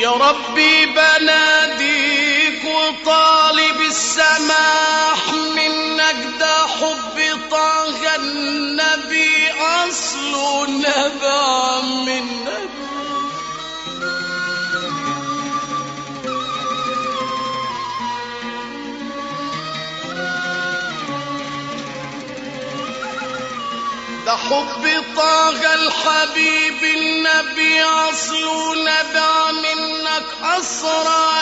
يا ربي بناديك وطالب السماح منك ده حب طه النبي أصله نبع منك ده حب طه الحبيب النبي أصله نبع منك أسرى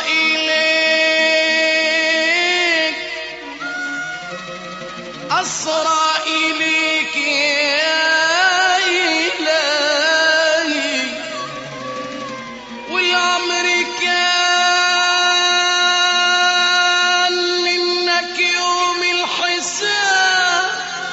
إليك أسرى إليك يا إلهي والأمر كان منك يوم الحساب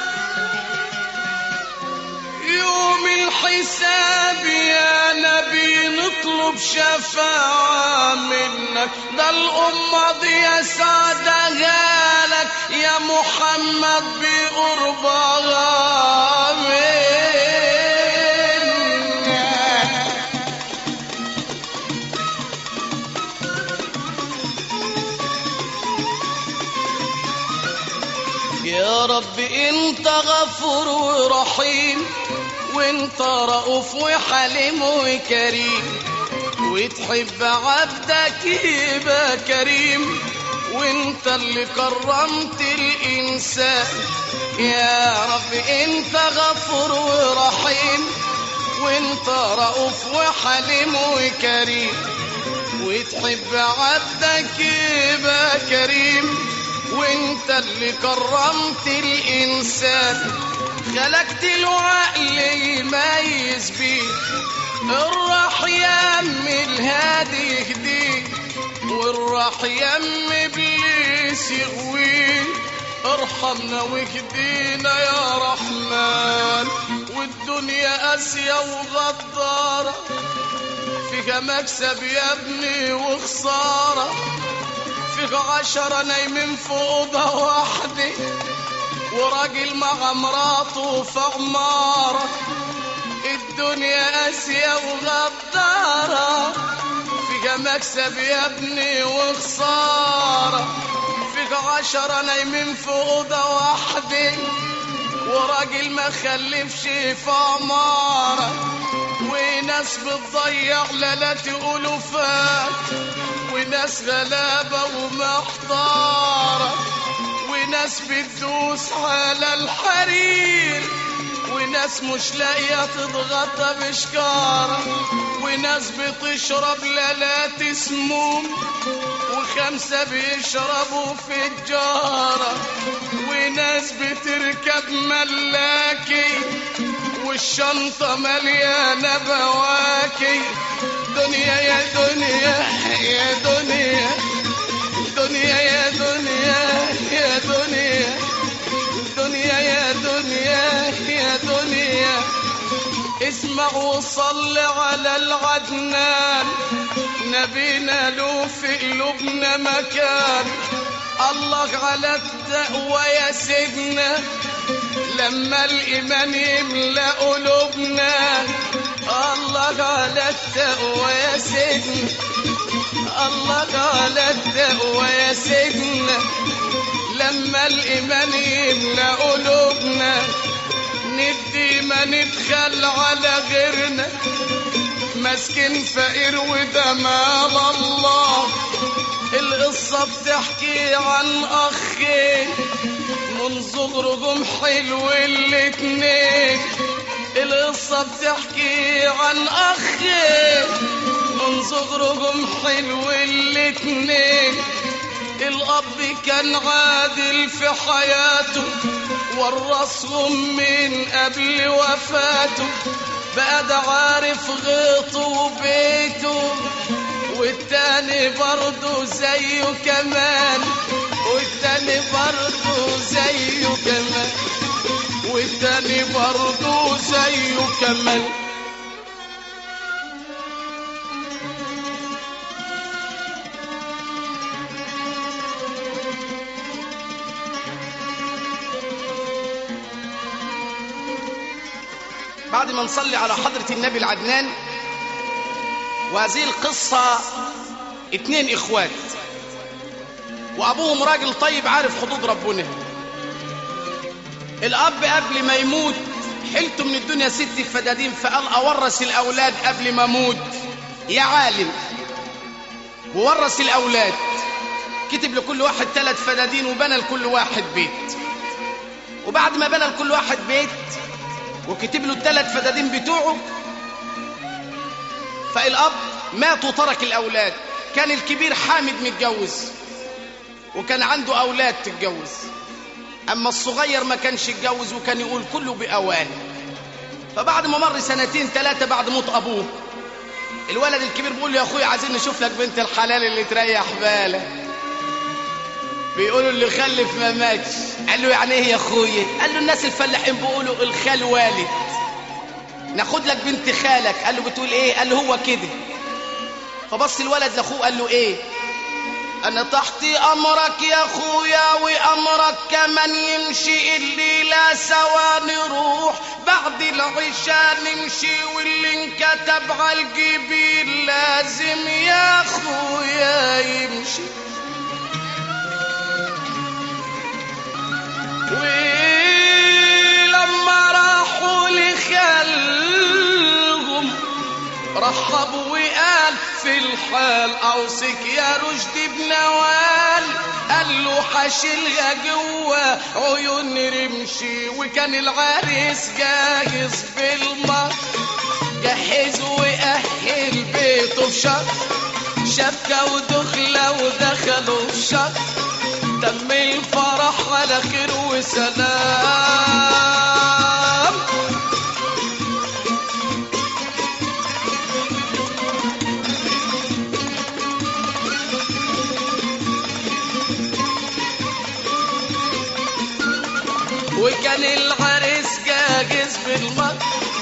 يوم الحساب يا نبي نطلب شفاعة منك ده الأمة دي سعدها لك يا محمد بقربها منك يا رب انت غفور ورحيم وانت رؤوف وحليم وكريم وتحب عبدك يبقى كريم وانت اللي كرمت الانسان يا رب انت غفور ورحيم وانت رؤوف وحليم وكريم وتحب عبدك يبقى كريم وانت اللي كرمت الانسان خلقت له عقل يميز بيه الراح يم الهادي يهديه والراح يم ابليس يغويه ارحمنا واهدينا يا رحمن والدنيا قاسية وغدارة فيها مكسب يا ابني وخسارة فيها عشرة نايمين في أوضة واحدة وراجل مع مراته في عمارة الدنيا قاسية وغدارة فيها مكسب يا ابني وخسارة فيها عشرة نايمين في أوضة واحدة وراجل ما خلفش في عمارة وناس بتضيع ليلات ألوفات وناس غلابة ومحتارة وناس بتدوس على الحرير وناس مش لاقية تتغطى بشكارة وناس بتشرب ليلات سموم وخمسة بيشربوا في الجارة وناس بتركب ملاكي والشنطة مليانة بواكي دنيا يا دنيا يا دنيا دنيا يا دنيا يا دنيا دنيا يا دنيا يا دنيا اسمع وصل على العدنان نبينا له في قلوبنا مكان الله على التقوى يا سيدنا لما الإيمان يملأ قلوبنا الله على التقوى يا سيدنا الله على التقوى يا سيدنا لما الإيمان يملأ قلوبنا ندي ما ندخل على غيرنا مسكين فقير وده مال الله القصة بتحكي عن أخين من صغرهم حلو الاتنين القصة بتحكي عن أخين من صغرهم حلو الاتنين الأب كان عادل في حياته ورثهم من قبل وفاته بقى ده عارف غيطه وبيته والتاني برضه زيه كمان والتاني برضه زيه كمان والتاني برضه زيه كمان بعد ما نصلي على حضرة النبي العدنان وهذه القصة اتنين اخوات وابوهم راجل طيب عارف حدود ربنا الاب قبل ما يموت حلته من الدنيا ست فدادين فقال اورث الاولاد قبل ما اموت يا عالم وورث الاولاد كتب لكل واحد ثلاث فدادين وبنى لكل واحد بيت وبعد ما بنى لكل واحد بيت وكتب له الثلاث فدادين بتوعه فالاب مات وترك الاولاد كان الكبير حامد متجوز وكان عنده اولاد تتجوز اما الصغير ما كانش يتجوز وكان يقول كله باوان فبعد ما مر سنتين ثلاثه بعد موت ابوه الولد الكبير بيقول له يا اخويا عايزين نشوف لك بنت الحلال اللي تريح بالك بيقولوا اللي خلف ما ماتش قال له يعني ايه يا اخويا قال له الناس الفلاحين بيقولوا الخال والد ناخد لك بنت خالك قال له بتقول ايه قال له هو كده فبص الولد لاخوه قال له ايه انا تحت امرك يا اخويا وامرك كمان يمشي الليله سوا نروح بعد العشاء نمشي واللي انكتب على الجبين لازم يا اخويا يمشي ولما راحوا لخالهم رحبوا وقال في الحال اوصيك يا رشدي بنوال قال له حشيلها جوا عيون رمشي وكان العريس جاهز بالمر جهز واهل بيته في شهر شبكه ودخله ودخلوا في شهر تم الفرح على خير وسلام وكان العريس جاهز بالمر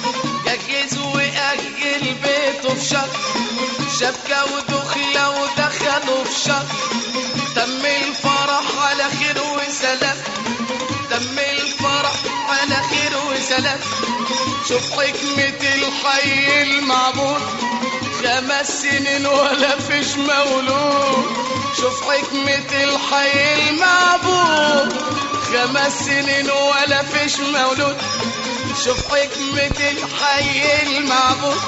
جهز واجل بيته في شهر شبكه ودخله ودخلوا في شهر تم الفرح على خير وسلام تم الفرح على خير وسلام شوف حكمة الحي المعبود خمس سنين ولا فيش مولود شوف حكمة الحي المعبود خمس سنين ولا فيش مولود شوف حكمة الحي المعبود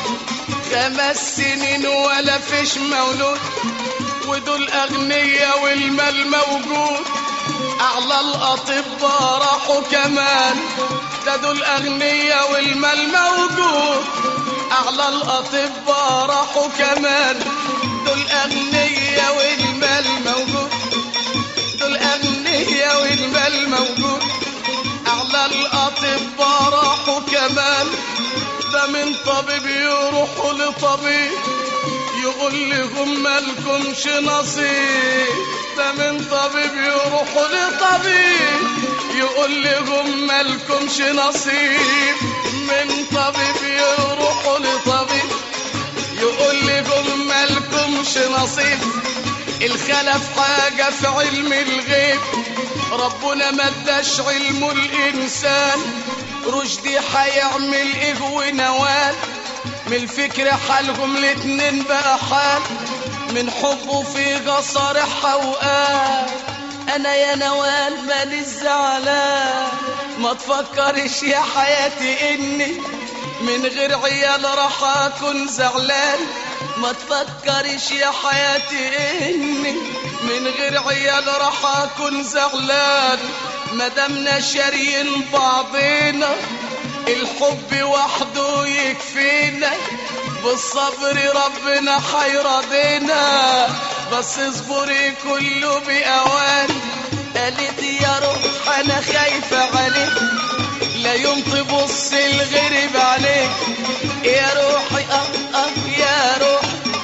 خمس سنين ولا فيش مولود ودول أغنياء والمال موجود أعلى الأطباء راحوا كمان ده دول أغنياء والمال موجود أعلى الأطباء راحوا كمان دول أغنياء والمال موجود دول أغنياء والمال موجود أعلى الأطباء راحوا كمان ده من طبيب يروحوا لطبيب يقول لهم مالكمش نصيب ده من طبيب يروحوا لطبيب يقول لهم مالكمش نصيب من طبيب يروحوا لطبيب يقول لهم مالكمش نصيب الخلف حاجة في علم الغيب ربنا ما اداش علمه الإنسان رشدي هيعمل ايه ونوال من الفكر حالهم الاتنين بقى حال من حبه في قصر حوقان انا يا نوال مالي الزعلان ما تفكرش يا حياتي اني من غير عيال راح اكون زعلان ما تفكرش يا حياتي اني من غير عيال راح اكون زعلان مدامنا شاريين بعضينا الحب وحده يكفينا بالصبر ربنا حيرضينا بس اصبري كله بأوان قالت يا روح انا خايفة عليك لا يوم تبص الغريب عليك يا روحي اه اه يا روح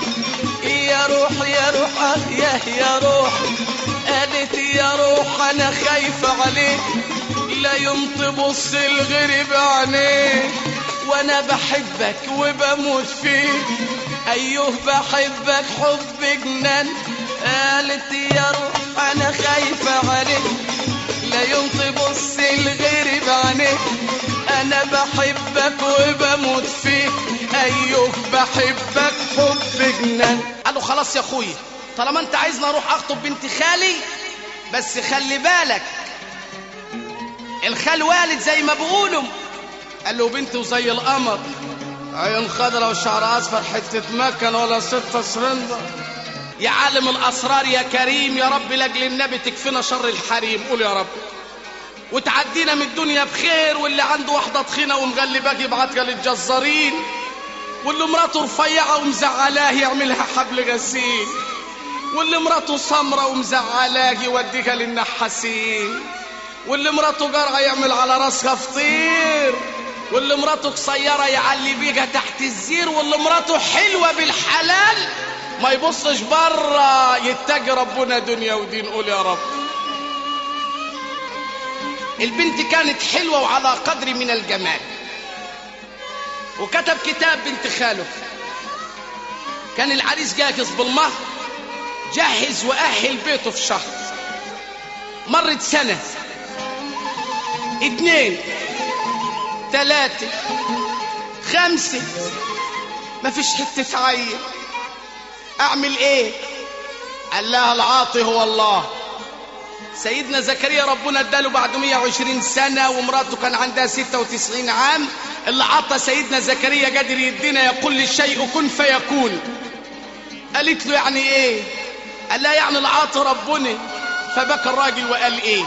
يا روح يا روح اه يا يا روح قالت يا روح انا خايفة عليك لا يوم تبص الغريب عليك وانا بحبك وبموت فيك ايوه بحبك حب جنان قالت يا روح انا خايفة عليك لا يوم تبص الغريب عليك انا بحبك وبموت فيك ايوه بحبك حب جنان قال له خلاص يا اخويا طالما انت عايزني اروح اخطب بنت خالي بس خلي بالك الخال والد زي ما بيقولوا قال له بنته زي القمر عين خضرا وشعر اصفر حته مكن ولا ستة سرندة يا عالم الاسرار يا كريم يا رب لاجل النبي تكفينا شر الحريم قول يا رب وتعدينا من الدنيا بخير واللي عنده واحده تخينه ومغلباك يبعتها للجزارين واللي مراته رفيعه ومزعلاه يعملها حبل غسيل واللي مراته سمرة ومزعلاه يوديها للنحاسين واللي مراته جرعة يعمل على راسها فطير واللي مراته قصيرة يعلي بيها تحت الزير واللي مراته حلوة بالحلال ما يبصش بره يتجي ربنا دنيا ودين قول يا رب البنت كانت حلوة وعلى قدر من الجمال وكتب كتاب بنت خاله كان العريس جاهز بالمهر جهز وأهل بيته في شهر مرت سنة اتنين تلاتة خمسة مفيش حتة عين اعمل ايه قال لها العاطي هو الله سيدنا زكريا ربنا اداله بعد 120 سنة ومراته كان عندها 96 عام اللي عطى سيدنا زكريا قادر يدينا يقول للشيء كن فيكون قالت له يعني ايه قال لها يعني العاطي ربنا فبكى الراجل وقال ايه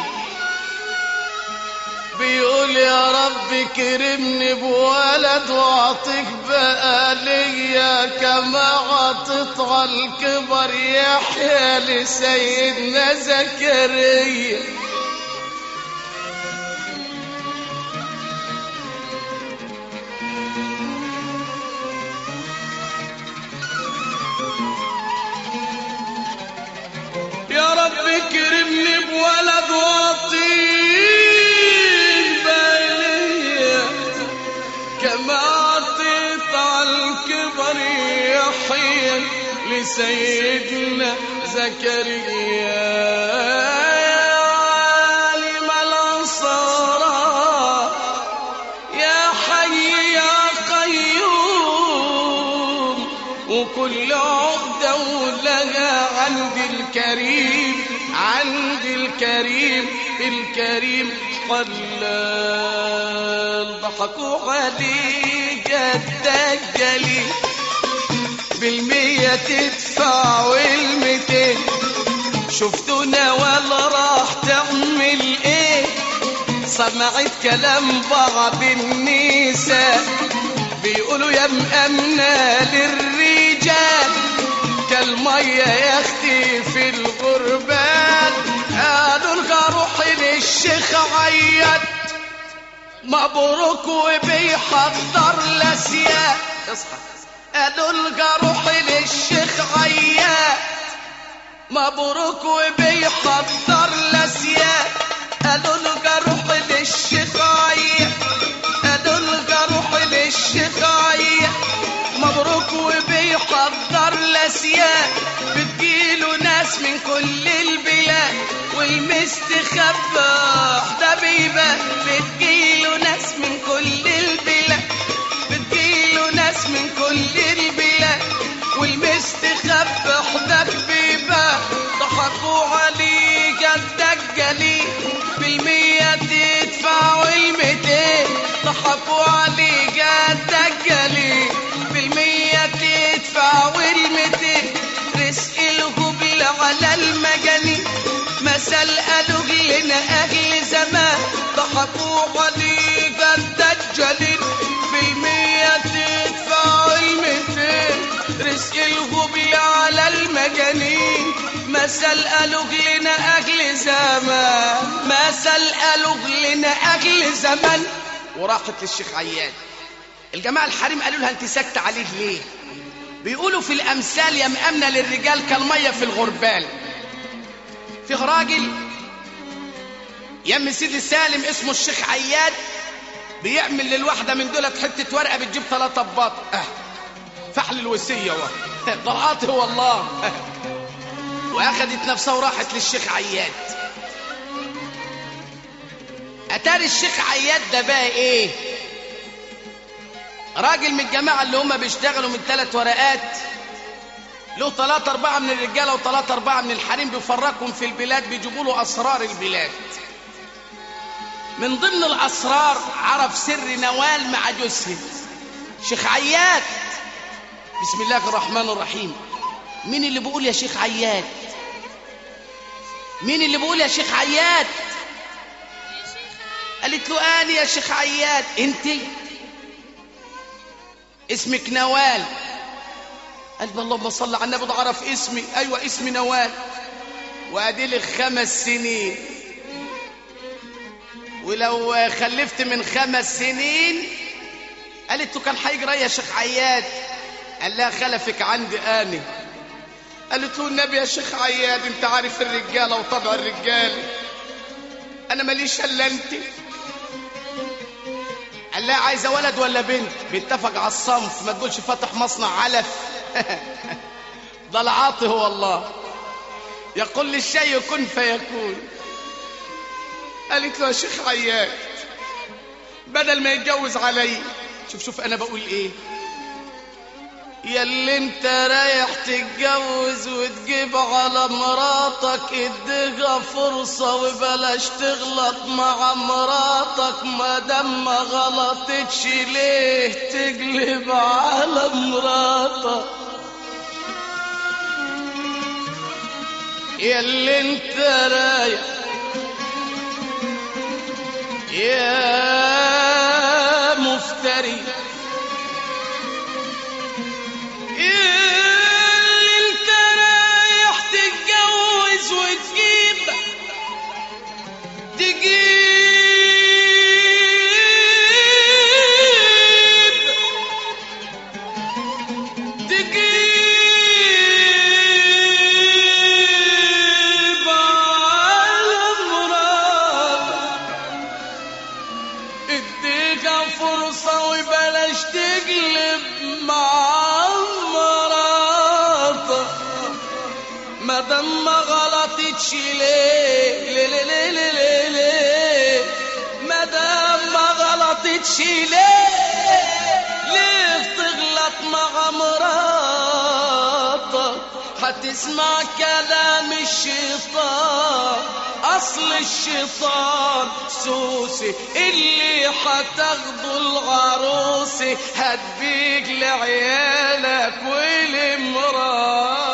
بيقول يا رب كرمني بولد واعطيك بقى ليا كما عطيت على الكبر يحيى لسيدنا زكريا يا رب كرمني بولد واعطيك بالي كما اعطيت على الكبر يحيى لسيدنا زكريا يا عالم الأسرار يا حي يا قيوم وكل عقدة ولها عند الكريم عند الكريم الكريم قلال ضحكوا عليك الدجالي بالمية تدفع والمتين شفتونا ولا راح تعمل ايه سمعت كلام بعض النساء بيقولوا يا مأمنة للرجال كالمية يا اختي في الغربال قالوا لها روحي للشيخ عيط مبروك وبيحضر لسياء اصحى قالوا لها روحي للشيخ عيط مبروك وبيحضر لسياء قالوا لها روحي للشيخ عيط قالوا لها روحي للشيخ عيط مبروك وبيحضر لسياء بتجيله ناس من كل البلاد والمستخبى ده بيبان بتجيله ناس من كل البلاد بتجيله ناس من كل البلاد والمستخبى حدك بيبان ضحكوا عليك الدجالين بالمية تدفع والميتين ضحكوا عليك الدجالين بالمية تدفع والميتين رزق الهبل على المجانين مثل قالوا لنا أهل زمان ضحكوا عليك الدجالين بالمية تدفع والميتين رزق الهبل على المجانين مثل قالوا لنا أهل زمان مثل قالوا لنا أهل زمان وراحت للشيخ عياد الجماعة الحريم قالوا لها انت ساكتة عليه ليه بيقولوا في الأمثال يا مأمنة للرجال كالمية في الغربال فيه راجل يم سيدي سالم اسمه الشيخ عياد بيعمل للواحدة من دولت حتة ورقة بتجيب ثلاثة بط اه فحل الوصية هو ضرعات هو الله اه. واخدت نفسها وراحت للشيخ عياد اتاري الشيخ عياد ده بقى ايه راجل من الجماعة اللي هم بيشتغلوا من ثلاث ورقات له ثلاثة أربعة من الرجالة وثلاثة أربعة من الحريم بيفرقهم في البلاد بيجيبوا له أسرار البلاد من ضمن الأسرار عرف سر نوال مع جوزها شيخ عياد بسم الله الرحمن الرحيم مين اللي بيقول يا شيخ عياد مين اللي بيقول يا شيخ عياد قالت له أنا يا شيخ عياد انت اسمك نوال قال اللهم صل على النبي عرف اسمي ايوه اسمي نوال وادي لك خمس سنين ولو خلفت من خمس سنين قالت له كان هيجرى يا شيخ عياد قال لها خلفك عندي انا قالت له النبي يا شيخ عياد انت عارف الرجاله وطبع الرجال انا ماليش الا انت قال لها عايزه ولد ولا بنت بيتفق على الصنف ما تقولش فتح مصنع علف ده العاطي هو الله يقول للشيء كن فيكون قالت له يا شيخ عياد بدل ما يتجوز علي شوف شوف انا بقول ايه يا اللي انت رايح تتجوز وتجيب على مراتك اديها فرصة وبلاش تغلط مع مراتك ما دام ما غلطتش ليه تقلب على مراتك يا اللي انت رايح يا مفتري اللي انت رايح تتجوز وتجيب تجيب تجيب على مراتك اديها فرصة وبلاش تقلب مع مراتك ما دام ما غلطتش ليه ليه ليه ليه ليه ليه ليه ما دام ما غلطتش ليه ليه تغلط مع مراتك هتسمع كلام الشيطان اصل الشيطان سوسي اللي هتاخده العروسي هتبيك لعيالك ولمراتك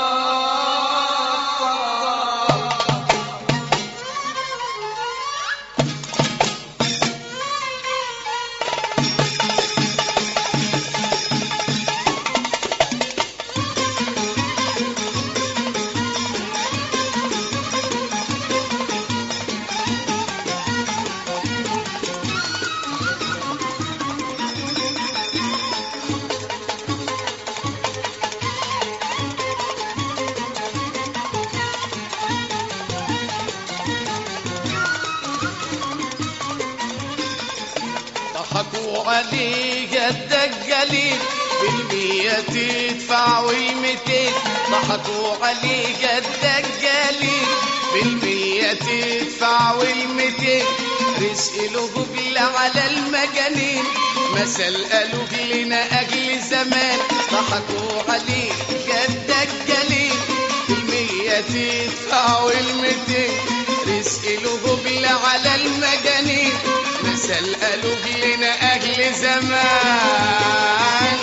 ضحكوا عليك الدجالين بالمية تدفع والميتين ضحكوا عليك الدجالين بالمية تدفع والميتين رزق له جبل على المجانين مثل قالوا لنا أجل زمان ضحكوا عليك الدجالين بالمية تدفع والميتين رزق له جبل على المجانين مثل قالوا لنا أهل زمان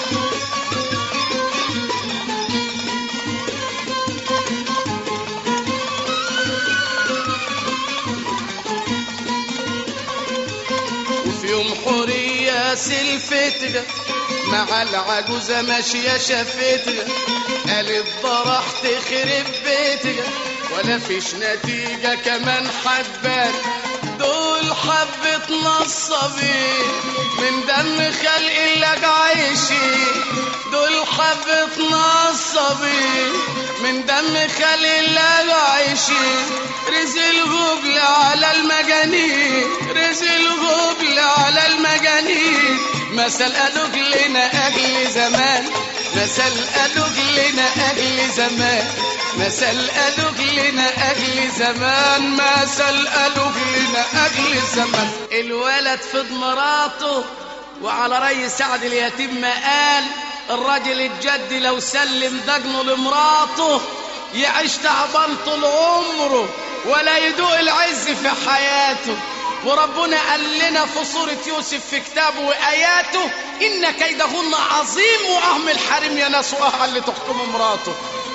وفي يوم حورية سلفتها مع العجوزة ماشية شفتها قالت ضرح تخرب بيتها ولا فيش نتيجة كمان حبات دول حبة نصابين من دم خلق الله عايشين دول حبة نصابين من دم خلق الله عايشين رزق الغبل على المجانين رزق الغبل على المجانين مثل قالوا لنا أهل زمان مثل قالوا لنا أهل زمان مثل قالوا لنا أهل زمان مثل قالوا لنا أهل زمان الولد في مراته وعلى ري سعد اليتيم ما قال الراجل الجد لو سلم دجنه لمراته يعيش تعبان طول عمره ولا يدوق العز في حياته وربنا قال لنا في سورة يوسف في كتابه وآياته إن كيدهن عظيم وأهم الحريم يا ناس وأهل اللي تحكم مراته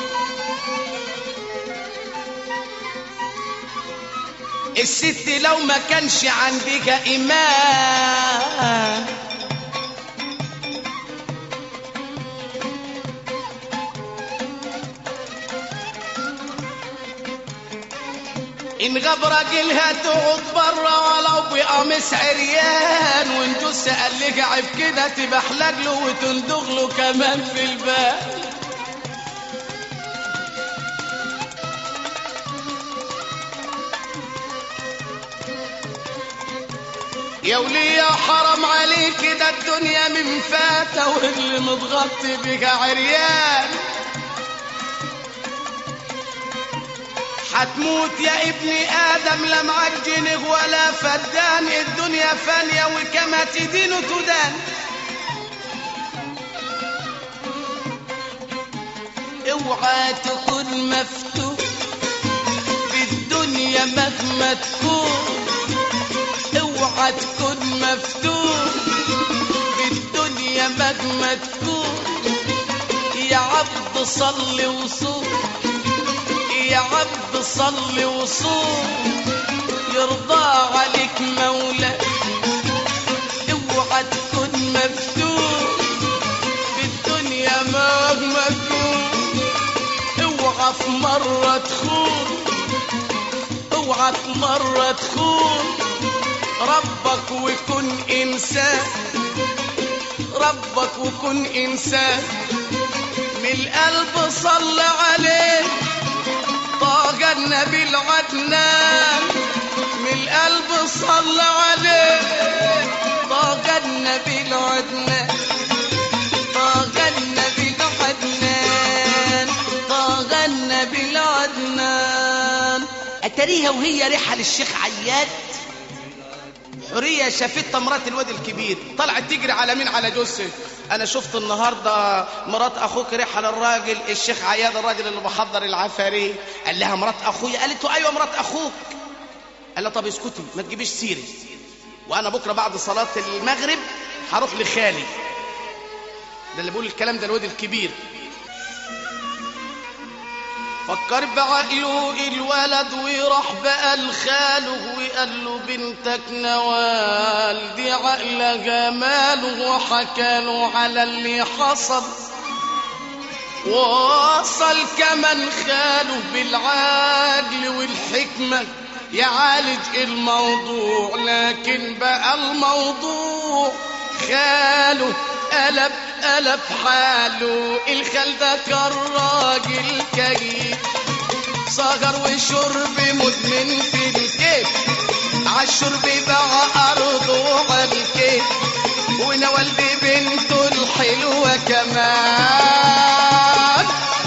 الست لو ما كانش عندك إيمان إن غاب راجلها تقعد برا ولو بقميص عريان وإن جوز قال لك عيب كده تبحلق له وتندغ له كمان في البال يا ولي يا حرام عليك ده الدنيا من فاتة واللي متغطي بك عريان هتموت يا ابني ادم لا معاك جنيه ولا فدان الدنيا فانية وكما تدين تدان اوعى تكون مفتوح في الدنيا مهما تكون اوعى تكون مفتوح في الدنيا مهما تكون يا عبد صل وصوم يا عبد صل وصوم يرضى عليك مولاك اوعى تكون مفتوح في الدنيا مهما تكون اوعى في مرة تخون اوعى في مرة تخون ربك وكن انسان ربك وكن انسان من القلب صل عليه طاق النبي العدنان من القلب صل عليه طاق النبي العدنان طاق النبي العدنان طاق النبي العدنان اتريها وهي ريحه للشيخ عياد حورية شافتها مرات الواد الكبير طلعت تجري على مين على جوزها انا شفت النهارده مرات اخوك ريحه للراجل الشيخ عياد الراجل اللي بحضر العفاريت قال لها مرات اخويا قالت له ايوه مرات اخوك قال لها طب اسكتي ما تجيبيش سيري وانا بكره بعد صلاه المغرب هروح لخالي ده اللي بيقول الكلام ده الواد الكبير فكر بعقله الولد وراح بقى لخاله وقال له بنتك نوال دي عقل جماله وحكى له على اللي حصل ووصل كمان خاله بالعقل والحكمة يعالج الموضوع لكن بقى الموضوع خاله قلب قلب حاله الخال ده كان راجل كيف صغر وشرب مدمن في الكيف عالشرب باع أرضه عالكيف ونوال ببنته الحلوة كمان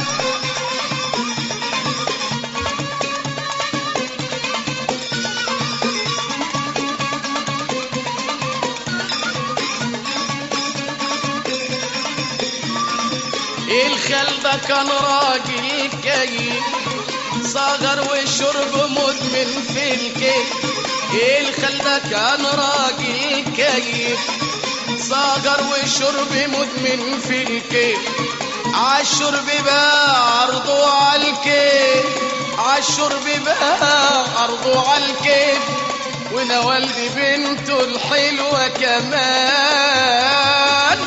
الخال ده كان راجل كيف صغر وشرب مدمن في الكيف الخال ده كان راجل كيف صغر وشرب مدمن في الكيف عالشرب بقى عرضه عالكيف عالشرب بقى عرضه عالكيف ونوال دي بنته الحلوة كمان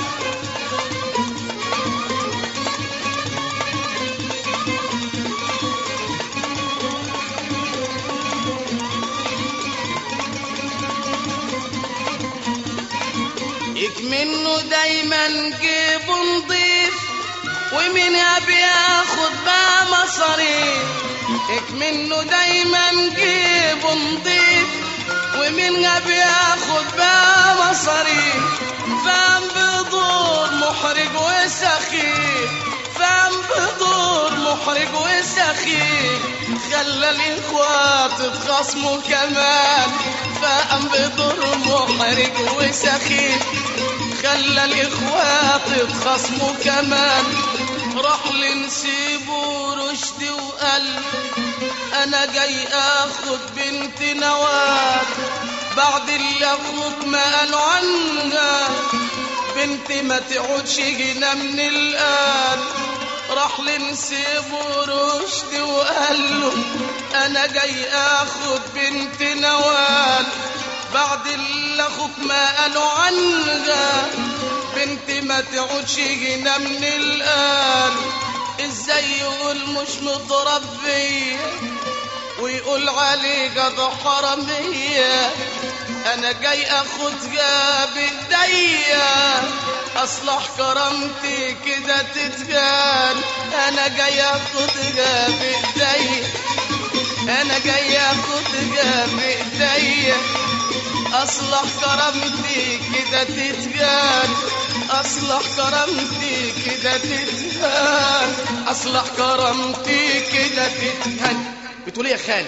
منه دايما جيب نضيف ومن بياخد بقى مصاريف هيك منه دايما جيب نضيف ومن بياخد بقى مصاريف فاهم بدور محرج وسخيف فاهم بدور محرج وسخيف خلى الاخوات اتخاصموا كمان فقام بدور محرج وسخيف خلى الاخوات اتخاصموا كمان راح لنسيبه رشدي وقال انا جاي اخد بنت نوال بعد اللي اخوك ما قالوا عنها بنتي ما تقعدش هنا من الآن راح لنسيبه رشدي وقال له انا جاي اخد بنت نوال بعد اللي اخوك ما قالوا عنها بنتي ما تقعدش هنا من الآن ازاي يقول مش متربية ويقول علي قد حرمية انا جاي اخدها بايديا اصلح كرامتي كده تتقال انا جاي اخدها بايديا انا جاي اخدها بايديا اصلح كرامتي كده تتقال اصلح كرامتي كده تتهان اصلح كرامتي كده تتهان بتقول ايه يا خالد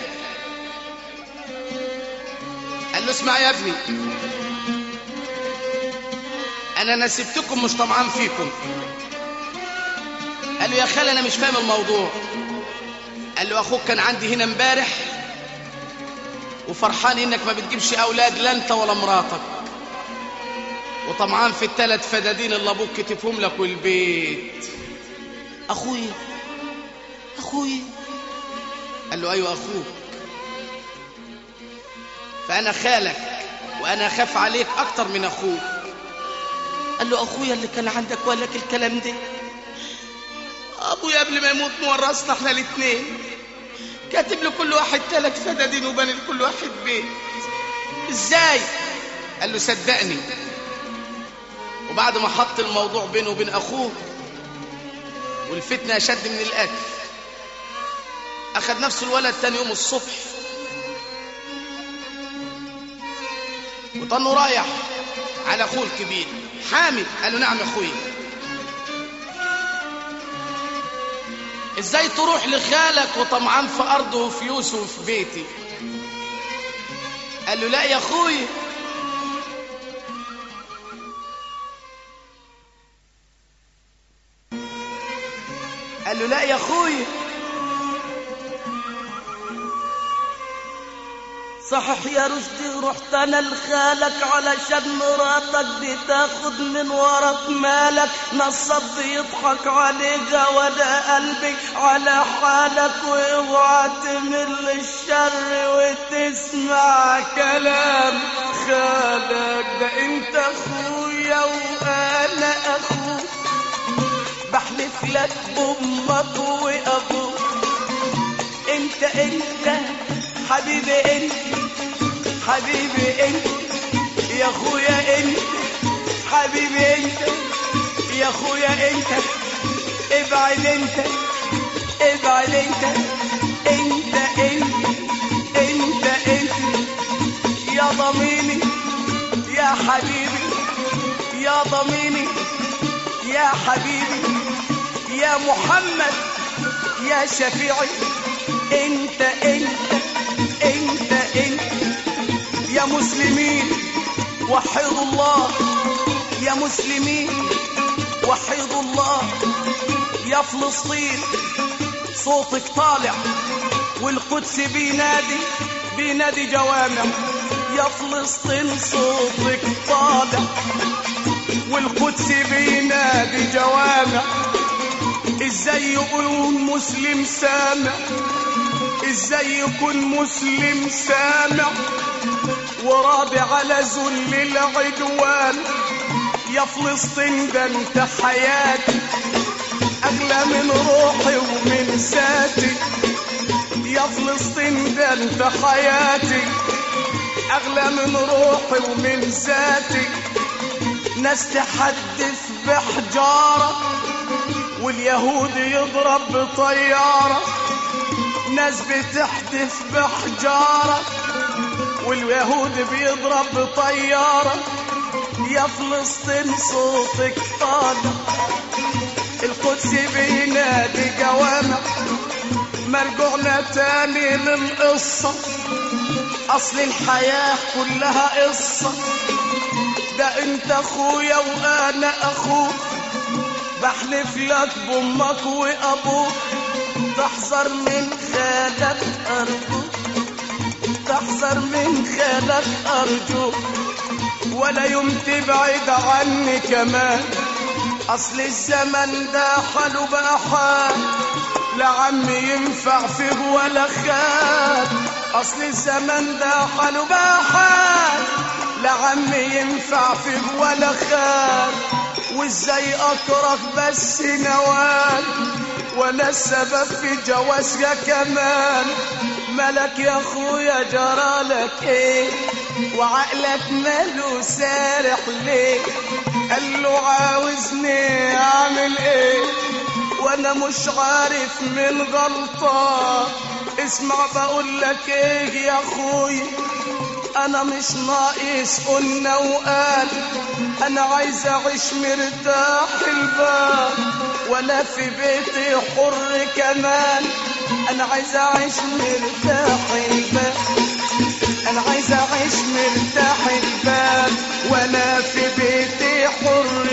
قال له اسمع يا ابني انا نسبتكم مش طمعان فيكم قال له يا خال انا مش فاهم الموضوع قال له اخوك كان عندي هنا امبارح وفرحان انك ما بتجيبش اولاد لا انت ولا مراتك وطمعان في الثلاث فدادين اللي ابوك كتفهم لك والبيت اخوي اخوي قال له ايوه اخوك فانا خالك وانا اخاف عليك اكتر من اخوك قال له اخويا اللي كان عندك وقال لك الكلام ده ابويا قبل ما يموت مورثنا احنا الاثنين كاتب لكل واحد ثلاث فدادين وبني لكل واحد بيت ازاي قال له صدقني وبعد ما حط الموضوع بينه وبين اخوه والفتنه اشد من القتل اخذ نفسه الولد تاني يوم الصبح وطنه رايح على اخوه الكبير حامد قال له نعم يا اخوي ازاي تروح لخالك وطمعان في ارضه وفي فلوسه وفي بيتي قال له لا يا اخوي قال له لا يا اخوي صحح يا رشدي رحت انا لخالك علشان مراتك دي تاخد من وراك مالك نصب بيضحك عليك وانا قلبي على حالك واوعى تمل الشر وتسمع كلام خالك ده انت اخويا وانا اخوك بحلف لك بامك وابوك انت انت حبيبي انت حبيبي انت يا اخويا انت حبيبي انت يا اخويا انت ابعد انت ابعد انت انت انت انت انت يا ضميني يا حبيبي يا ضميني يا حبيبي يا محمد يا شفيعي انت انت انت انت يا مسلمين وحدوا الله يا مسلمين وحدوا الله يا فلسطين صوتك طالع والقدس بينادي بينادي جوامع يا فلسطين صوتك طالع والقدس بينادي جوامع ازاي يقولون مسلم سامع ازاي يكون مسلم سامع وراضي على ذل العدوان يا فلسطين ده انت حياتي اغلى من روحي ومن ذاتي يا فلسطين ده انت حياتي اغلى من روحي ومن ذاتي ناس تحدث بحجاره واليهود يضرب بطياره ناس بتحدث بحجارة واليهود بيضرب بطيارة يا فلسطين صوتك طالع القدس بينادي جوامع مرجوعنا تاني للقصة أصل الحياة كلها قصة ده انت اخويا وانا اخوك بحلف لك بامك وابوك تحذر من خالك ارجوك تحذر من خالك ارجوك ولا يوم تبعد عني كمان اصل الزمن ده حاله بقى حال لا عم ينفع فيه ولا خال اصل الزمن ده حاله بقى حال لا عم ينفع فيه ولا خال وازاي اكره بس نوال وانا السبب في جوازها كمان ملك يا اخويا جرالك ايه وعقلك ماله سارح ليه قال له عاوزني اعمل ايه وانا مش عارف من غلطة اسمع بقول لك ايه يا اخويا انا مش ناقص قلنا وقال انا عايز اعيش مرتاح البال وانا في بيتي حر كمان انا عايز اعيش مرتاح البال انا عايز اعيش مرتاح البال وانا في بيتي حر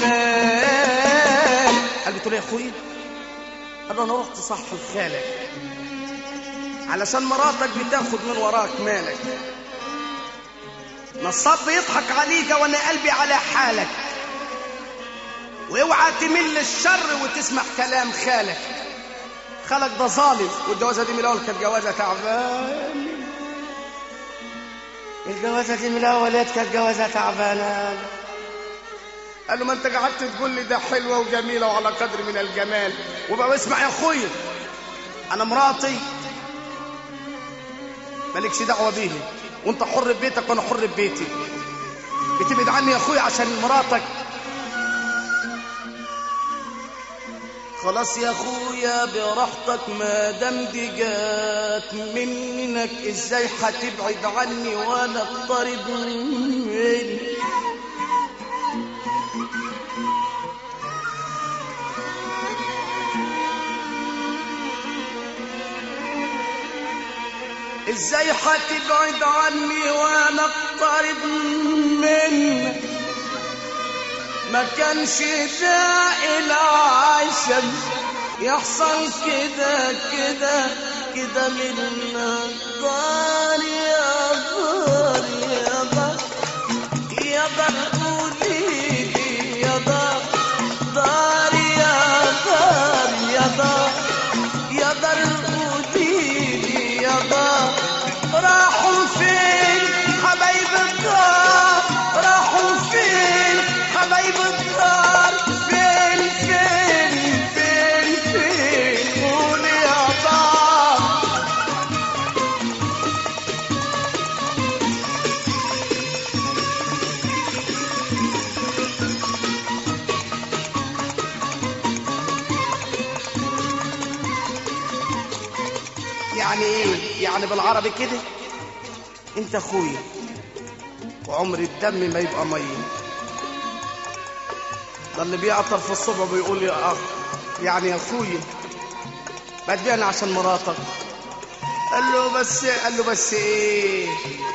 كمان قال له يا اخويا قال له انا رحت صح خالك علشان مراتك بتاخد من وراك مالك نصاب بيضحك عليك وانا قلبي على حالك واوعى تمل الشر وتسمع كلام خالك خالك ده ظالم والجوازه دي من الاول كانت جوازه تعبان الجوازه دي من الاول كانت جوازه تعبانه قال له ما انت قعدت تقول لي ده حلوه وجميله وعلى قدر من الجمال وبقى اسمع يا اخويا انا مراتي مالكش دعوه بيهم وانت حر ببيتك وانا حر ببيتي بتبعد عني يا اخويا عشان مراتك خلاص يا اخويا براحتك ما دام دي جات منك ازاي هتبعد عني وانا اضطرب مني ازاي هتبعد عني وانا اقترب منك ما كانش داعي العشم يحصل كده كده كده منا دار يا دار يا دار يا دار قولي لي يا دار دار يا دار يا دار يا دار قولي لي يا دار راحوا فين حبايب الدار راحوا فين حبايب الدار فين فين فين فين قول يا دار يعني ايه يعني بالعربي كده انت اخويا وعمر الدم ما يبقى ميه ده اللي بيعطر في الصبح بيقول يا اخ يعني يا اخويا ما تبيعني عشان مراتك قال له بس قال له بس ايه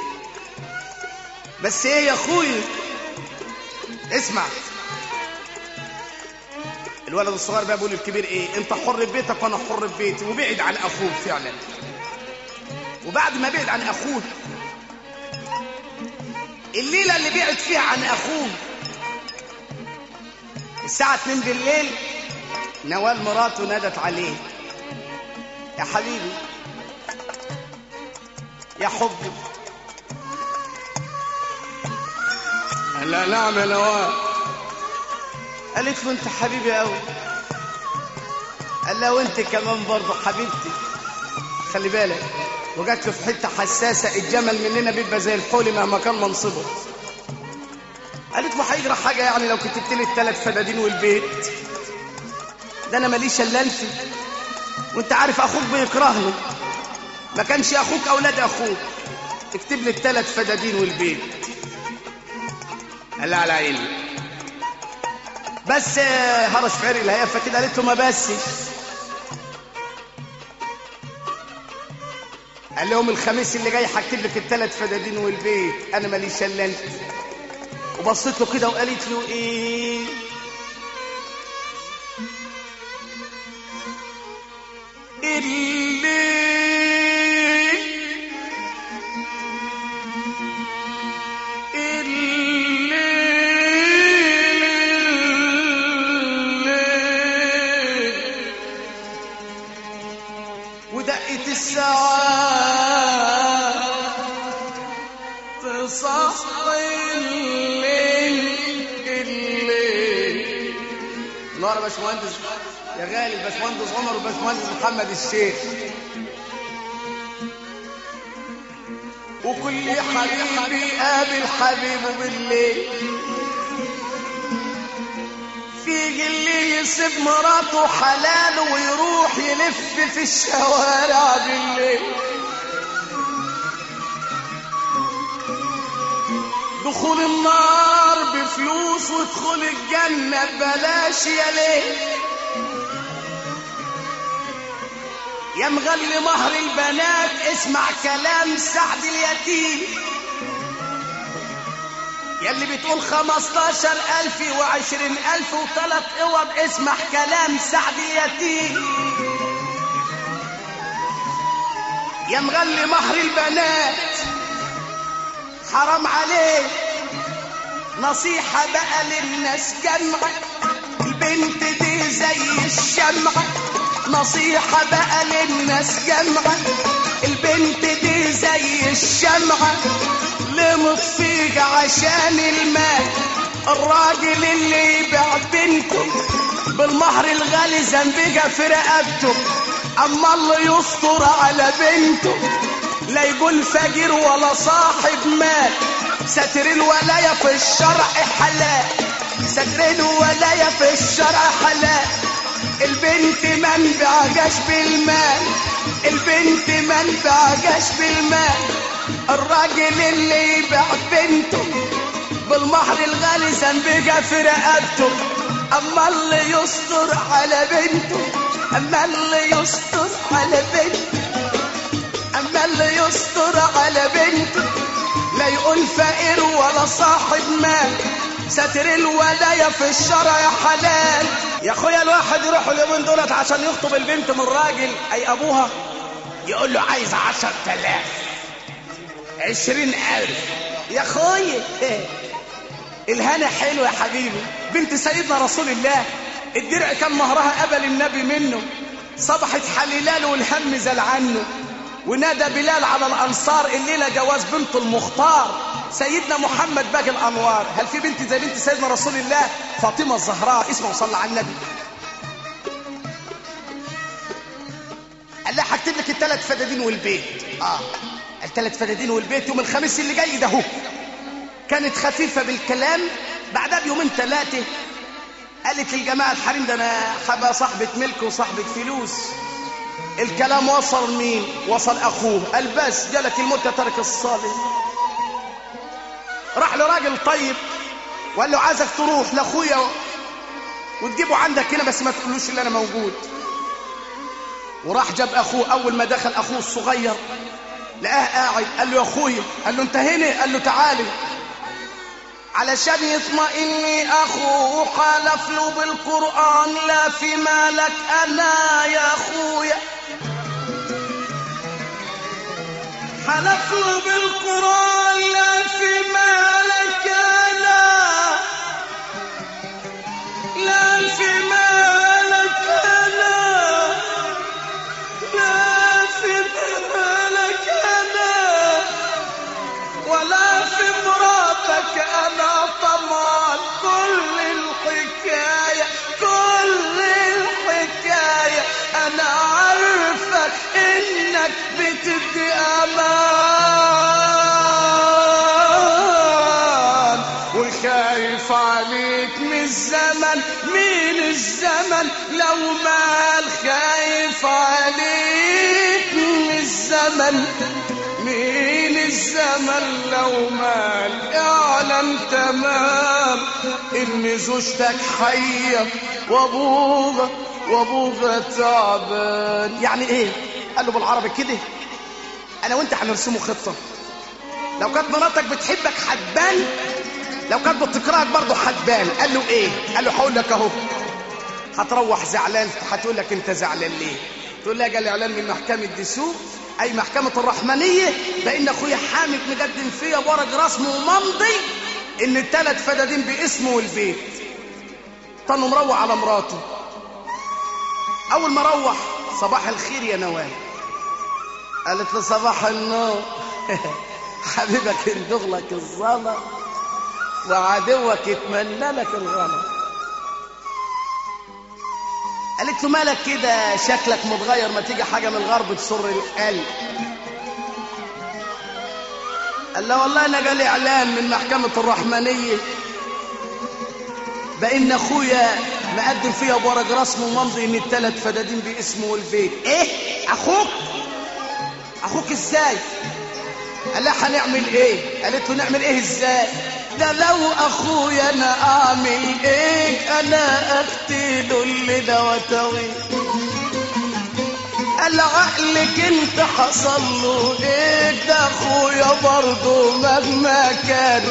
بس ايه يا اخويا اسمع الولد الصغير بقى بيقول للكبير ايه انت حر ببيتك وانا حر ببيتي وبعد عن اخوه فعلا وبعد ما بعد عن اخوه الليله اللي بعد فيها عن اخوه الساعه 2 بالليل نوال مراته نادت عليه يا حبيبي يا حبي قال لا نعم يا نوال قالت له انت حبيبي قوي قال لها وانت كمان برضه حبيبتي خلي بالك وجات له في حته حساسه الجمل مننا بيبقى زي الحول مهما كان منصبه قالت له هيجرى حاجه يعني لو كتبت لي الثلاث فدادين والبيت ده انا ماليش الا انت وانت عارف اخوك بيكرهني ما كانش اخوك اولاد اخوك اكتب لي الثلاث فدادين والبيت قال لها على عيني بس هرش في عرق الهيافه كده قالت له ما بس قال لهم الخميس اللي جاي هكتب لك الثلاث فدادين والبيت انا ماليش الا انت وبصيت له كده وقالت له ايه الليل الليل ودقت الساعات تصحي الليل الليل نور يا باشمهندس يا غالي الباشمهندس عمر والباشمهندس محمد الشيخ وكل حبيبي قابل حبيبه بالليل في اللي يسيب مراته حلاله ويروح يلف في الشوارع بالليل دخول النار بفلوس ودخول الجنة ببلاش يا ليه يا مغلي مهر البنات اسمع كلام سعد اليتيم يلي بتقول خمستاشر ألف وعشرين ألف وثلاث اوض اسمع كلام سعد اليتيم يا مغلي مهر البنات حرام عليك نصيحة بقى للناس جمعة البنت دي زي الشمعة نصيحة بقى للناس جمعة البنت دي زي الشمعة لمصيق عشان المال الراجل اللي يبيع بنته بالمهر الغالي ذنبقة في رقبته اما الله يستر على بنته لا يقول فقير ولا صاحب مال ستر الولاية في الشرع حلال ستر الولاية في الشرع حلال البنت ما انبعجاش بالمال البنت ما انبعجاش بالمال الراجل اللي يبيع بنته بالمهر الغالي ذنبقة في رقبته اما اللي يستر على بنته اما اللي يستر على بنته اما اللي يستر على بنته لا يقول فقير ولا صاحب مال ستر الولاية في الشرع حلال يا اخويا الواحد يروح اليومين دولت عشان يخطب البنت من راجل اي ابوها يقول له عايز عشر تلاف عشرين الف يا اخويا الهنا حلو يا حبيبي بنت سيدنا رسول الله الدرع كان مهرها قبل النبي منه صبحت حليلال والهم زال عنه ونادى بلال على الانصار الليله جواز بنت المختار سيدنا محمد باقي الانوار هل في بنت زي بنت سيدنا رسول الله فاطمه الزهراء اسمه صلى على النبي قال لها هكتب لك الثلاث فدادين والبيت اه الثلاث فدادين والبيت يوم الخميس اللي جاي ده هو كانت خفيفه بالكلام بعدها بيومين ثلاثه قالت للجماعه الحريم ده انا حبه صاحبه ملك وصاحبه فلوس الكلام وصل مين وصل اخوه قال بس جالك الموت ترك الصالح راح لراجل طيب وقال له عايزك تروح لاخويا وتجيبه عندك هنا بس ما تقولوش ان انا موجود وراح جاب اخوه اول ما دخل اخوه الصغير لقاه قاعد قال له يا اخويا قال له انت هنا قال له تعالي علشان يطمئن اخوه حلف له بالقران لا في مالك انا يا اخويا حلف له بالقران لا في مالك انا لا في مالك انا لا في مالك انا ولا في مراتك انا طمان كل الحكاية كل الحكاية انا عارفك انك بتدي امان وخايف عليك من الزمن مين الزمن لو مال خايف عليك من الزمن مين الزمن لو مال اعلم تمام ان زوجتك حية وابوها وابوها تعبان يعني ايه قال له بالعربي كده انا وانت هنرسمه خطه لو كانت مراتك بتحبك هتبان لو كانت بتكرهك برضه هتبان قال له ايه قال له هقول لك اهو هتروح زعلان هتقول لك انت زعلان ليه تقول لها جالي اعلان من محكمه دسوق اي محكمه الرحمنيه بان اخويا حامد مقدم فيا ورق رسم وممضي ان الثلاث فدادين باسمه والبيت طنه مروح على مراته اول ما روح صباح الخير يا نوال قالت له صباح النور حبيبك يندغ لك الظلم وعدوك يتمنى لك الغلط قالت له مالك كده شكلك متغير ما تيجي حاجه من الغرب تسر القلب قال له والله انا جالي اعلان من محكمه الرحمنيه بان اخويا مقدم فيها بورق رسم وممضي ان الثلاث فدادين باسمه والبيت ايه اخوك اخوك ازاي قال لها هنعمل ايه قالت له نعمل ايه ازاي ده لو اخويا انا اعمل ايه انا اقتله اللي ده وتوي قال عقلك انت حصل له ايه ده اخويا برضه مهما كان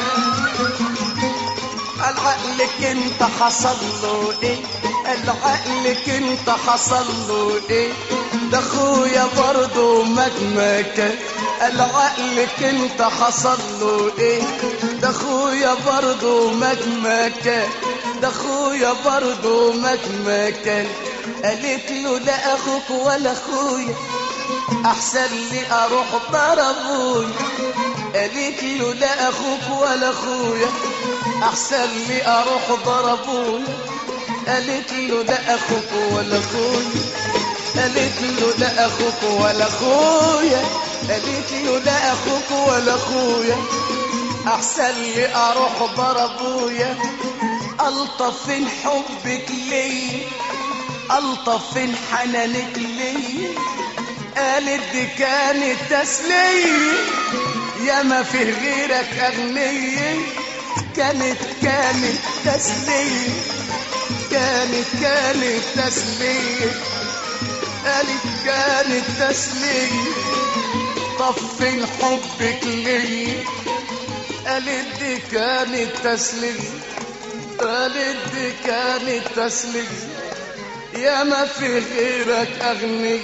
قال عقلك انت حصل له ايه قال عقلك انت حصل له ايه ده اخويا برضه مهما كان قال عقلك انت حصل له ايه ده اخويا برضه مهما كان ده اخويا برضه مهما كان قالت له لا اخوك ولا اخويا احسن لي اروح ضربويا قالت له لا اخوك ولا اخويا احسن لي اروح ضربويا قالت له لا اخوك ولا اخويا قالت له لا اخوك ولا اخويا قالت له لا اخوك ولا اخويا احسن لي اروح ضربويا الطف من حبك ليا الطف من حنانك ليا قالت دي كانت تسلية يا ما في غيرك أغنية كانت كانت تسلية كانت كانت تسلية قالت كانت تسلية طفي حبك ليا قالت دي كانت تسلية قالت دي كانت تسلية يا ما في غيرك أغنية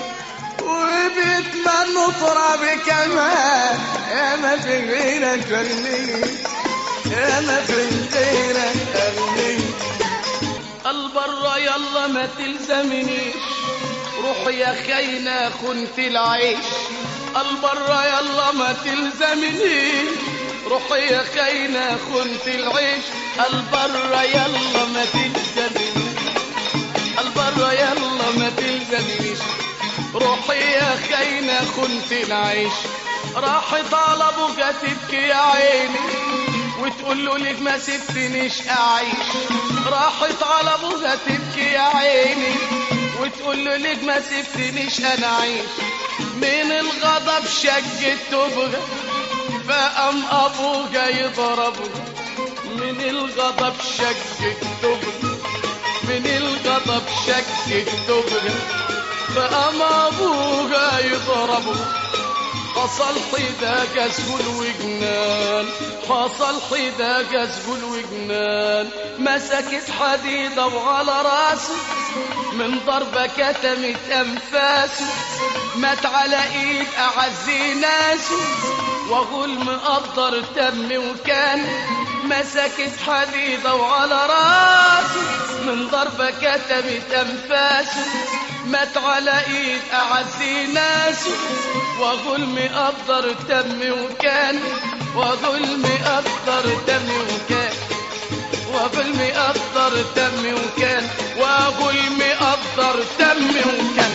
وبيتمنوا ترابي كمان يا ما في غيرك أغنية يا ما في غيرك أغنية البرة يلا ما تلزمنيش روح يا خينا خنت العيش البرة يلا ما تلزمنيش روح يا خينا خنت العيش البرة يلا ما تلزمنيش البرة يلا ما تلزمنيش روحي يا خينا خنت العيش راح طلبك تبكي يا عيني وتقول له ليك ما سبتنيش اعيش راح طلبك تبكي يا عيني وتقول له ليك ما سبتنيش انا اعيش من الغضب شقت تبغى فقام ابوك يضربه من الغضب شقت تبغى من الغضب شقت تبغى فقام ابوها يضربه حصل حدا قسول وجنان حصل حدا قسول وجنان مسكت حديدة وعلى راسه من ضربة كتمت أنفاسه مات على إيد أعز ناسه وأقول مقدر تم وكان مسكت حديدة وعلى راسه من ضربة كتمت أنفاسه مات على ايد اعز ناسه واقول مقدر تم وكان واقول مقدر تم وكان واقول مقدر تم وكان واقول مقدر تم وكان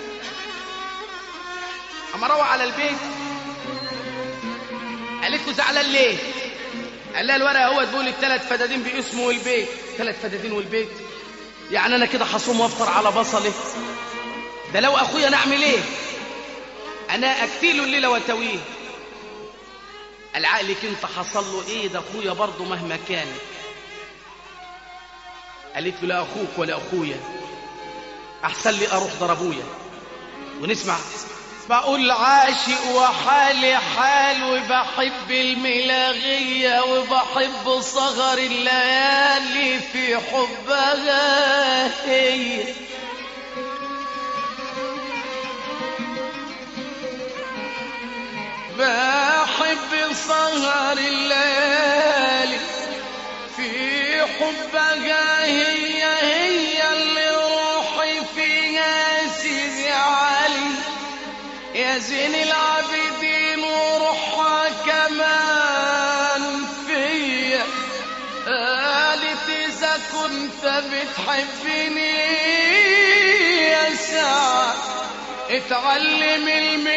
اما روح على البيت قالت له زعلان ليه قال لها الورقه هو تقول الثلاث فدادين باسمه والبيت ثلاث فدادين والبيت يعني انا كده حصوم وافطر على بصله ده لو اخويا نعمل ايه انا اكتيله الليله وتويه العقلك انت حصل له ايه ده اخويا برضه مهما كان قالت له لا اخوك ولا اخويا احسن لي اروح ضربويا ونسمع بقول عاشق وحالي حال وبحب الملاغية وبحب صغر الليالي في حبها هي بحب سهر الليالي في حبها هي هي اللي روحي فيها سيدي علي يا زين العابدين وروحها كمان فيا قالت إذا كنت بتحبني يا سعد اتعلم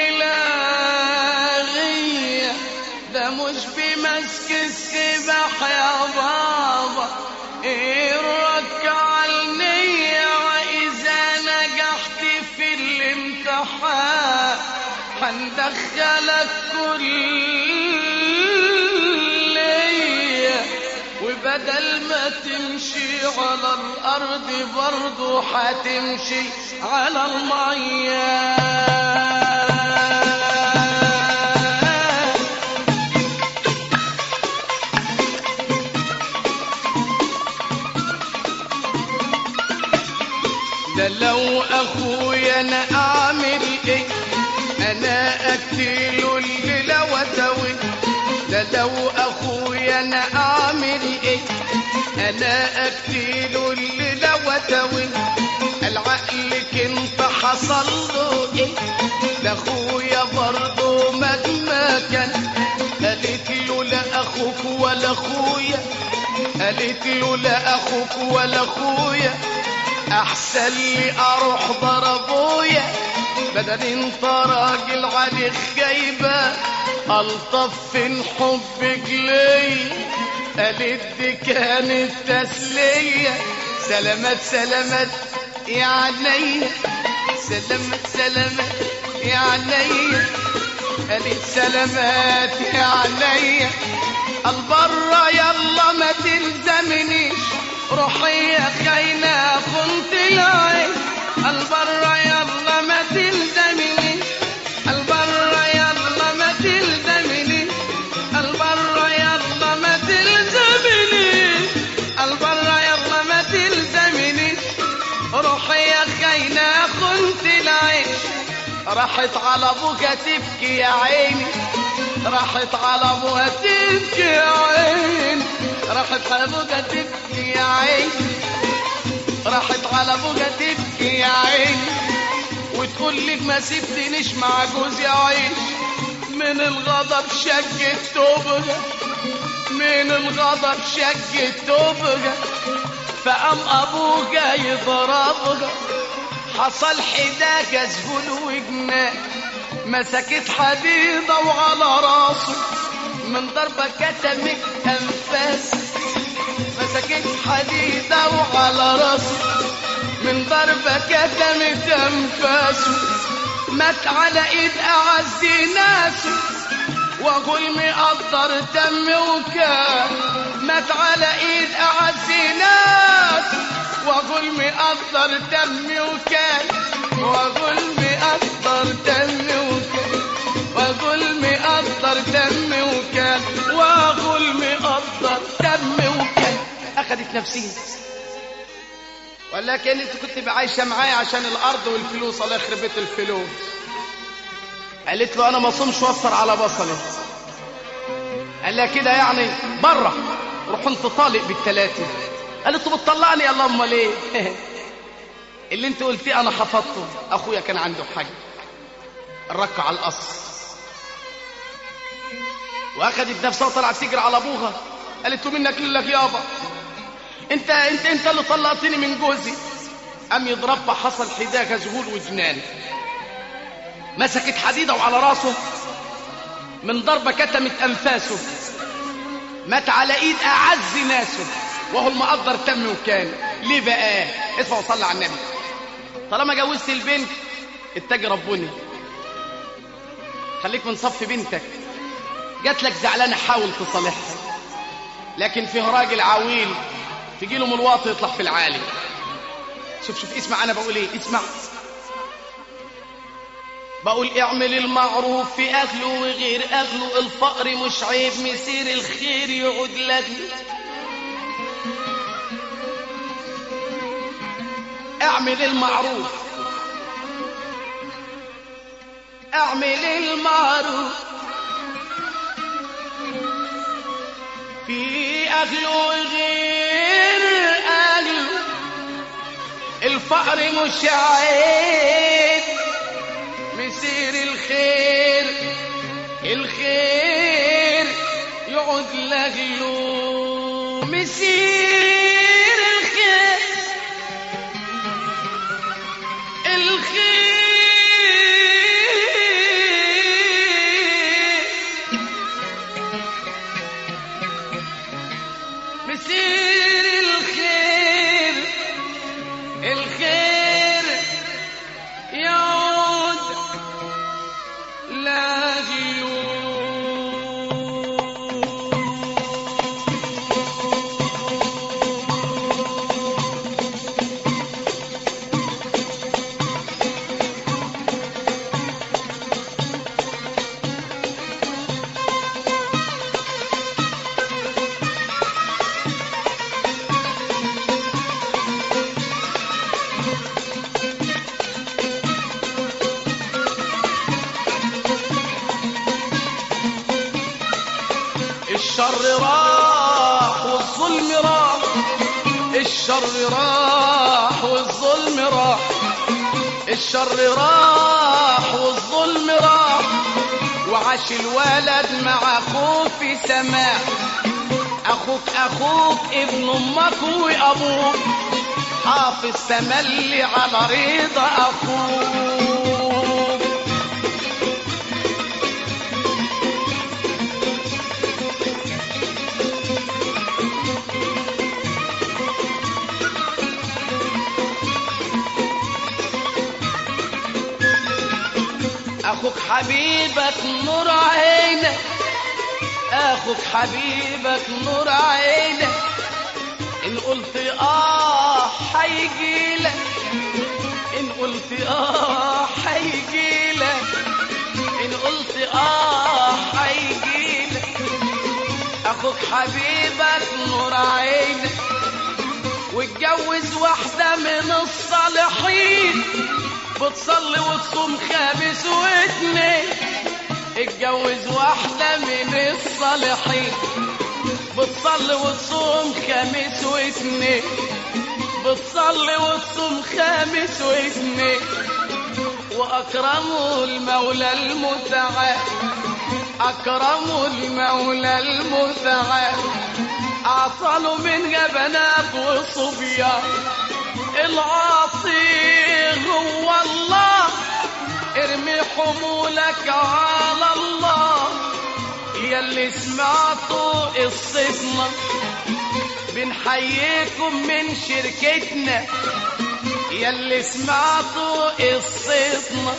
الملاغية ده مش بمسك السباح يا بابا الركع النية وإذا نجحت في الامتحان هندخلك كلية وبدل ما تمشي على الأرض برضو هتمشي على المية ده لو أخويا أنا أعمل إيه أنا أقتله الليلة وتوي ده لو أخويا أنا أعمل إيه أنا أقتله الليلة وتوي العقل كنت حصل له إيه ده أخويا برضه مهما كان قالت له لا أخوك ولا أخويا قالت له لا أخوك ولا أخويا احسن لي اروح ضربويا بدل انت راجل عليك جايبه الطف فين حبك لي قالت دي كانت تسليه سلامات سلامات يا عينيا سلامات سلامات يا عينيا قالت سلامات يا عينيا البرة يلا ما تلزمنيش روحي يا خاينة خنت العين البرة يلا ما تلزمنيش البرة يلا ما تلزمنيش البرة يلا ما تلزمنيش البرة يلا ما تلزمنيش روحي يا خاينة خنت العين راحت على ابوها تبكي يا عيني راحت على ابوها تبكي يا عيني راحت على ابوها تبكي يا عيني راحت على ابوها تبكي يا عيني وتقول لك ما سبتنيش مع جوزي يا عيني من الغضب شقت توبها من الغضب شقت توبها فقام ابوها يضربها حصل حداك زهول وجنان مسكت حديدة وعلى راسه من ضربة كتمت أنفاس مسكت حديدة وعلى راسه من ضربة كتمت أنفاسه مات على إيد أعز ناسه وأقول مقدر دم وكان مات على إيد أعز ناسه واقول مقدر دمي وكان واقول مقدر دمي وكان واقول مقدر دمي وكان واقول مقدر دمي وكان اخذت نفسي ولكن انت كنت عايشه معايا عشان الارض والفلوس الله يخرب بيت الفلوس قالت له انا ما صومش وفر على بصلي قال لها كده يعني بره روح انت طالق بالثلاثه قالت له بتطلقني يا اللهم ليه اللي انت قلتيه انا حفظته اخويا كان عنده حاجه الركع على القصر واخدت نفسها وطلعت تجري على ابوها قالت له منك لله يابا انت انت انت اللي طلقتني من جوزي قام يضربها حصل حداك ذهول وجنان مسكت حديده وعلى راسه من ضربه كتمت انفاسه مات على ايد اعز ناسه وهو المقدر تم وكان ليه بقى اسمع وصلي على النبي طالما جوزت البنت اتجي ربنا خليك من صف بنتك جات لك زعلانه حاول تصالحها لكن فيه راجل عويل تجي له من الواطي يطلع في العالي شوف شوف اسمع انا بقول ايه اسمع بقول اعمل المعروف في اهله وغير اهله الفقر مش عيب مسير الخير يعود لاجله اعمل المعروف اعمل المعروف في اهله وغير اهله الفقر مش عيب مسير الخير الخير يعود لاجله مسير الخير الخير مسير الخير الخير يعود لاجله الشر راح والظلم راح الشر راح والظلم راح الشر راح والظلم راح وعاش الولد مع اخوه في سماء اخوك اخوك ابن امك وابوك حافظ تملي على رضا اخوك اخوك حبيبك نور عينك اخوك حبيبك نور عينك ان قلت اه حيجيلك ان قلت اه حيجيلك ان قلت اه حيجيلك اخوك حبيبك نور عينك واتجوز واحدة من الصالحين بتصلي وتصوم خامس واثنين اتجوز واحدة من الصالحين بتصلي وتصوم خامس واثنين بتصلي وتصوم خامس واثنين وأكرموا المولى المتعال أكرموا المولى المتعال أعطاله من جبنات وصبيان العاصي هو الله ارمي حمولك على الله يا اللي سمعتوا قصتنا بنحييكم من شركتنا يا اللي سمعتوا قصتنا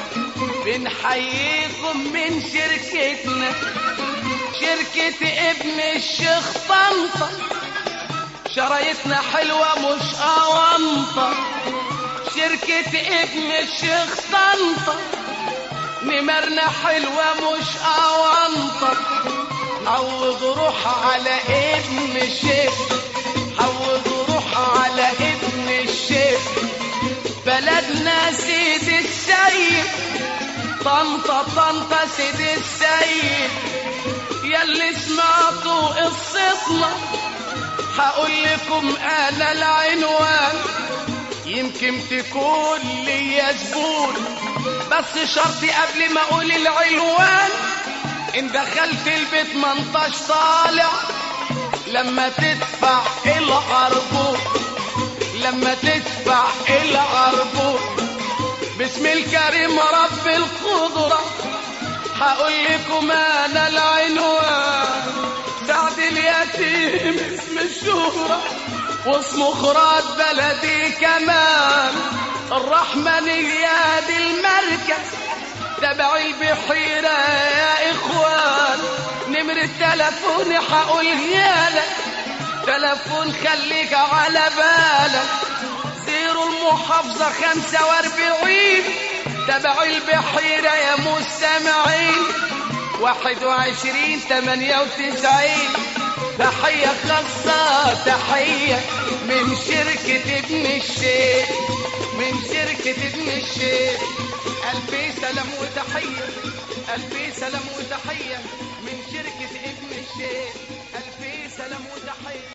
بنحييكم من شركتنا شركة ابن الشيخ طنطا شرايطنا حلوة مش أونطة شركة ابن الشيخ طنطا نمرنا حلوة مش أونطة عوض روح على ابن الشيخ عوض روح على ابن الشيخ بلدنا سيد السيد طنطا طنطا سيد السيد ياللي سمعتوا قصتنا هقول لكم انا العنوان يمكن تكون ليا زبون بس شرطي قبل ما اقول العنوان ان دخلت البيت ما انتش طالع لما تدفع العربون لما تدفع العربون بسم الكريم رب القدرة هقول لكم انا العنوان سعد اليتيم اسم الشهرة واسمه خراج بلدي كمان الرحمن الياد المركز تبع البحيرة يا إخوان نمرة تلفوني هقولها لك تلفون خليك على بالك زيرو المحافظة خمسة واربعين تبع البحيرة يا مستمعين واحد وعشرين تمانية وتسعين تحية خاصة تحية من شركة ابن الشيخ من شركة ابن الشيخ ألف سلام وتحية ألف سلام وتحية من شركة ابن الشيخ ألف سلام وتحية